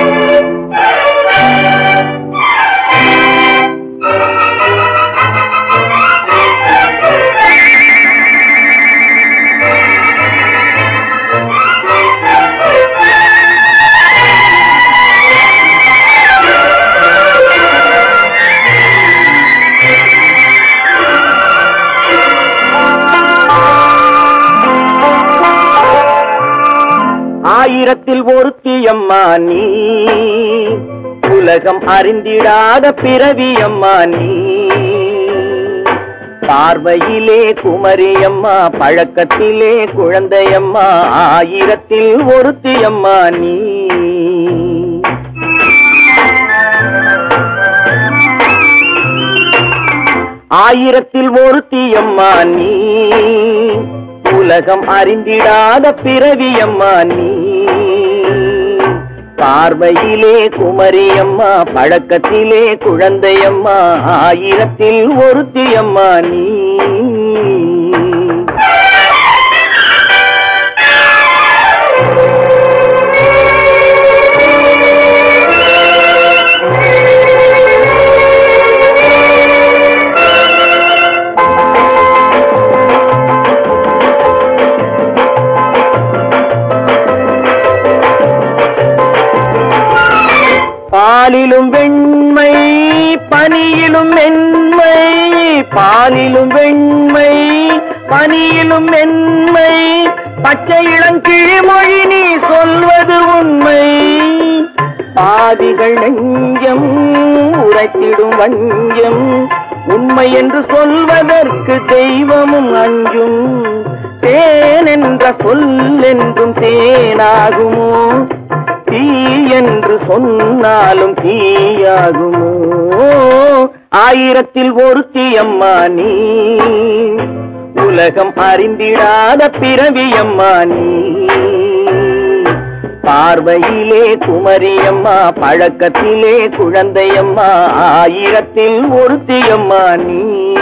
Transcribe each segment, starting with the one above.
ஆயிரத்தில் ஒருத்தி அம்மா நீ உலகம் அறிந்திடாத பிறவி அம்மா நீ பார்வையிலே குமரியம்மா பழக்கத்திலே குழந்தையம்மா ஆயிரத்தில் ஒருத்தி அம்மா நீ ஆயிரத்தில் ஒருத்தி அம்மா நீ உலகம் அறிந்திடாத பிறவி அம்மா நீ பார்வையிலே குமரியம்மா பழக்கத்திலே குழந்தையம்மா ஆயிரத்தில் ஒருத்தி அம்மா நீ பாலிலும் வெண்மை பனியிலும் மென்மை பாலிலும் வெண்மை பனியிலும் மென்மை பச்சை இளங்கிழிமொழி நீ சொல்வது உண்மை பாதிகள் நெஞ்சம் உரைத்திடும் வஞ்சம் உண்மை என்று சொல்வதற்கு தெய்வமும் அஞ்சும் தேன் என்ற சொல் என்றும் தேனாகுமோ தீ என்று சொன்னாலும் தீயாகுமோ ஆயிரத்தில் ஒருத்தி அம்மா நீ உலகம் அறிந்திடாத பிறவி அம்மா நீ பார்வையிலே குமரியம்மா பழக்கத்திலே குழந்தையம்மா ஆயிரத்தில் ஒருத்தி அம்மா நீ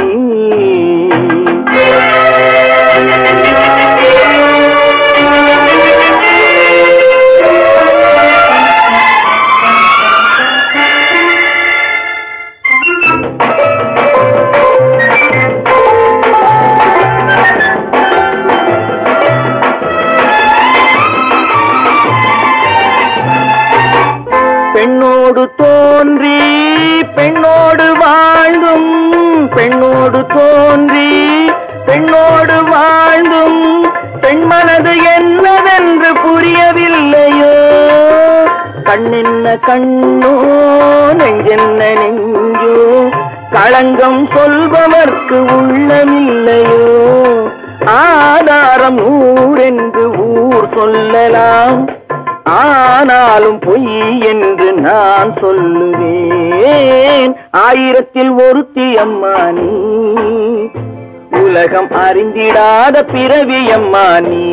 பெண்ணோடு தோன்றி பெண்ணோடு வாழ்ந்தும் பெண்ணோடு தோன்றி பெண்ணோடு வாழ்ந்தும் பெண்மனது என்னவென்று புரியவில்லையோ கண்ணென்ன கண்ணோ நெஞ்சென்ன நெஞ்சோ களங்கம் சொல்பவர்க்கு உள்ளமில்லையோ ஆதாரம் ஊரென்று ஊர் சொல்லலாம் ஆனாலும் பொய் என்று நான் சொல்லுவேன் ஆயிரத்தில் ஒருத்தி அம்மா நீ உலகம் அறிந்திடாத பிறவி அம்மா நீ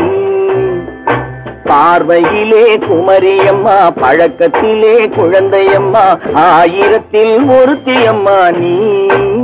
பார்வையிலே குமரியம்மா பழக்கத்திலே குழந்தையம்மா ஆயிரத்தில் ஒருத்தி அம்மா நீ